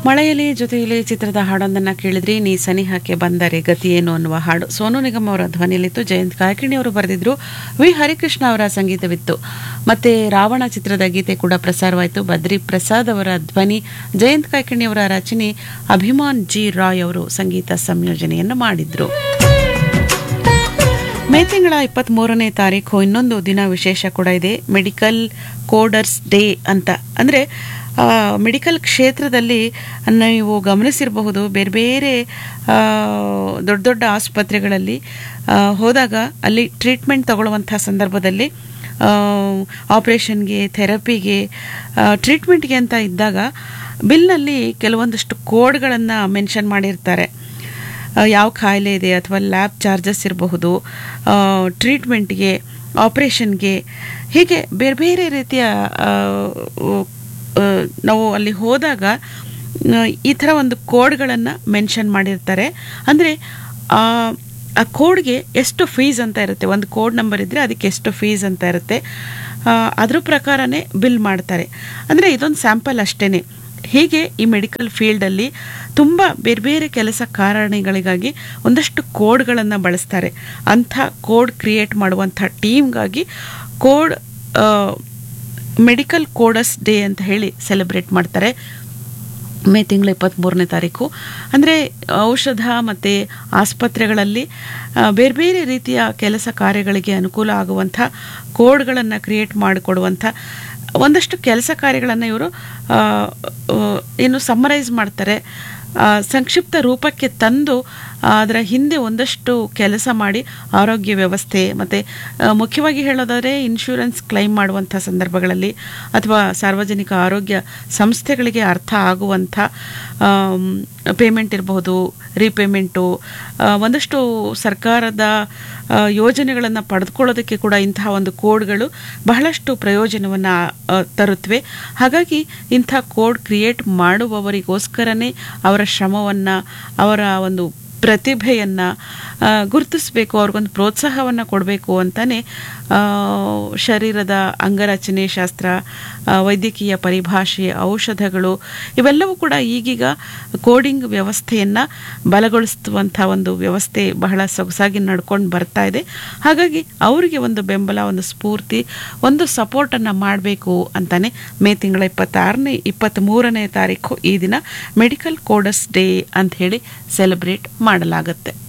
ಮಳೆಯಲ್ಲಿ ಜೊತೆಯಲ್ಲಿ ಚಿತ್ರದ ಹಾಡೊಂದನ್ನು ಕೇಳಿದ್ರಿ ನೀ ಸನಿಹಕ್ಕೆ ಬಂದರೆ ಗತಿ ಏನು ಅನ್ನುವ ಹಾಡು ಸೋನು ನಿಗಮ್ ಅವರ ಧ್ವನಿಯಲ್ಲಿತ್ತು ಜಯಂತ್ ಕಾಯ್ಕಿಣಿ ಅವರು ಬರೆದಿದ್ರು ವಿ ಹರಿಕೃಷ್ಣ ಅವರ ಸಂಗೀತವಿತ್ತು ಮತ್ತೆ ರಾವಣ ಚಿತ್ರದ ಗೀತೆ ಕೂಡ ಪ್ರಸಾರವಾಯಿತು ಬದ್ರಿ ಪ್ರಸಾದ್ ಅವರ ಧ್ವನಿ ಜಯಂತ್ ಕಾಯ್ಕಿಣಿ ಅವರ ರಚನೆ ಅಭಿಮಾನ್ ಜಿ ರಾಯ್ ಅವರು ಸಂಗೀತ ಸಂಯೋಜನೆಯನ್ನು ಮಾಡಿದ್ರು ಮೇ ತಿಂಗಳ ಇಪ್ಪತ್ತ್ ಮೂರನೇ ತಾರೀಕು ಇನ್ನೊಂದು ದಿನ ವಿಶೇಷ ಕೂಡ ಇದೆ ಮೆಡಿಕಲ್ ಕೋಡರ್ಸ್ ಡೇ ಅಂತ ಅಂದರೆ ಮೆಡಿಕಲ್ ಕ್ಷೇತ್ರದಲ್ಲಿ ನೀವು ಗಮನಿಸಿರಬಹುದು ಬೇರೆ ಬೇರೆ ಆ, ದೊಡ್ಡ ದೊಡ್ಡ ಆಸ್ಪತ್ರೆಗಳಲ್ಲಿ ಆ, ಹೋದಾಗ ಅಲ್ಲಿ ಟ್ರೀಟ್ಮೆಂಟ್ ತಗೊಳ್ಳುವಂಥ ಸಂದರ್ಭದಲ್ಲಿ ಆಪ್ರೇಷನ್ಗೆ ಥೆರಪಿಗೆ ಟ್ರೀಟ್ಮೆಂಟ್ಗೆ ಅಂತ ಇದ್ದಾಗ ಬಿಲ್ನಲ್ಲಿ ಕೆಲವೊಂದಷ್ಟು ಕೋಡ್ಗಳನ್ನು ಮೆನ್ಷನ್ ಮಾಡಿರ್ತಾರೆ ಆ, ಯಾವ ಕಾಯಿಲೆ ಇದೆ ಅಥವಾ ಲ್ಯಾಬ್ ಚಾರ್ಜಸ್ ಇರಬಹುದು ಟ್ರೀಟ್ಮೆಂಟ್ಗೆ ಆಪ್ರೇಷನ್ಗೆ ಹೀಗೆ ಬೇರೆ ಬೇರೆ ರೀತಿಯ ಆ, ಆ, ನಾವು ಅಲ್ಲಿ ಹೋದಾಗ ಆ, ಈ ಥರ ಒಂದು ಕೋಡ್ಗಳನ್ನು ಮೆನ್ಷನ್ ಮಾಡಿರ್ತಾರೆ ಅಂದರೆ ಆ ಆ ಕೋಡ್ಗೆ ಎಷ್ಟು ಫೀಸ್ ಅಂತ ಇರುತ್ತೆ ಒಂದು ಕೋಡ್ ನಂಬರ್ ಇದ್ದರೆ ಅದಕ್ಕೆ ಎಷ್ಟು ಫೀಸ್ ಅಂತ ಇರುತ್ತೆ ಆ, ಅದ್ರ ಪ್ರಕಾರನೇ ಬಿಲ್ ಮಾಡ್ತಾರೆ ಅಂದರೆ ಇದೊಂದು ಸ್ಯಾಂಪಲ್ ಅಷ್ಟೇ ಹೀಗೆ ಈ ಮೆಡಿಕಲ್ ಫೀಲ್ಡಲ್ಲಿ ತುಂಬ ಬೇರೆ ಬೇರೆ ಕೆಲಸ ಕಾರಣಗಳಿಗಾಗಿ ಒಂದಷ್ಟು ಕೋಡ್ಗಳನ್ನು ಬಳಸ್ತಾರೆ ಅಂಥ ಕೋಡ್ ಕ್ರಿಯೇಟ್ ಮಾಡುವಂಥ ಟೀಮ್ಗಾಗಿ ಕೋಡ್ ಮೆಡಿಕಲ್ ಕೋಡಸ್ ಡೇ ಅಂತ ಹೇಳಿ ಸೆಲೆಬ್ರೇಟ್ ಮಾಡ್ತಾರೆ ಮೇ ತಿಂಗಳ ಇಪ್ಪತ್ತ್ಮೂರನೇ ತಾರೀಕು ಅಂದರೆ ಔಷಧ ಮತ್ತು ಆಸ್ಪತ್ರೆಗಳಲ್ಲಿ ಆ, ಬೇರೆ ಬೇರೆ ರೀತಿಯ ಕೆಲಸ ಕಾರ್ಯಗಳಿಗೆ ಅನುಕೂಲ ಆಗುವಂಥ ಕೋಡ್ಗಳನ್ನು ಕ್ರಿಯೇಟ್ ಮಾಡಿಕೊಡುವಂಥ ಒಂದಷ್ಟು ಕೆಲಸ ಕಾರ್ಯಗಳನ್ನು ಇವರು ಆ, ಆ, ಏನು ಸಮ್ಮರೈಸ್ ಮಾಡ್ತಾರೆ ಆ, ಸಂಕ್ಷಿಪ್ತ ರೂಪಕ್ಕೆ ತಂದು ಆ, ಅದರ ಹಿಂದೆ ಒಂದಷ್ಟು ಕೆಲಸ ಮಾಡಿ ಆರೋಗ್ಯ ವ್ಯವಸ್ಥೆ ಮತ್ತು ಮುಖ್ಯವಾಗಿ ಹೇಳೋದಾದರೆ ಇನ್ಶೂರೆನ್ಸ್ ಕ್ಲೈಮ್ ಮಾಡುವಂಥ ಸಂದರ್ಭಗಳಲ್ಲಿ ಅಥವಾ ಸಾರ್ವಜನಿಕ ಆರೋಗ್ಯ ಸಂಸ್ಥೆಗಳಿಗೆ ಅರ್ಥ ಆಗುವಂಥ ಪೇಮೆಂಟ್ ಇರಬಹುದು ರೀಪೇಮೆಂಟು ಆ, ಒಂದಷ್ಟು ಸರ್ಕಾರದ ಯೋಜನೆಗಳನ್ನು ಪಡೆದುಕೊಳ್ಳೋದಕ್ಕೆ ಕೂಡ ಇಂತಹ ಒಂದು ಕೋಡ್ಗಳು ಬಹಳಷ್ಟು ಪ್ರಯೋಜನವನ್ನು ತರುತ್ತವೆ ಹಾಗಾಗಿ ಇಂಥ ಕೋಡ್ ಕ್ರಿಯೇಟ್ ಮಾಡುವವರಿಗೋಸ್ಕರನೇ ಅವರ ಶ್ರಮವನ್ನು ಅವರ ಒಂದು ಪ್ರತಿಭೆಯನ್ನು ಗುರುತಿಸಬೇಕು ಅವ್ರಿಗೊಂದು ಪ್ರೋತ್ಸಾಹವನ್ನು ಕೊಡಬೇಕು ಅಂತಲೇ ಶರೀರದ ಅಂಗರಚನೆ ಶಾಸ್ತ್ರ ಆ, ವೈದ್ಯಕೀಯ ಪರಿಭಾಷೆ ಔಷಧಗಳು ಇವೆಲ್ಲವೂ ಕೂಡ ಈಗೀಗ ಕೋಡಿಂಗ್ ವ್ಯವಸ್ಥೆಯನ್ನು ಬಲಗೊಳಿಸುವಂಥ ಒಂದು ವ್ಯವಸ್ಥೆ ಬಹಳ ಸೊಗಸಾಗಿ ನಡ್ಕೊಂಡು ಬರ್ತಾ ಇದೆ ಹಾಗಾಗಿ ಅವರಿಗೆ ಒಂದು ಬೆಂಬಲ ಒಂದು ಸ್ಫೂರ್ತಿ ಒಂದು ಸಪೋರ್ಟನ್ನು ಮಾಡಬೇಕು ಅಂತಾನೆ ಮೇ ತಿಂಗಳ ಇಪ್ಪತ್ತಾರನೇ ಇಪ್ಪತ್ತ್ಮೂರನೇ ತಾರೀಕು ಈ ದಿನ ಮೆಡಿಕಲ್ ಕೋಡಸ್ ಡೇ ಅಂತ ಹೇಳಿ ಸೆಲೆಬ್ರೇಟ್ ಮಾಡಲಾಗುತ್ತೆ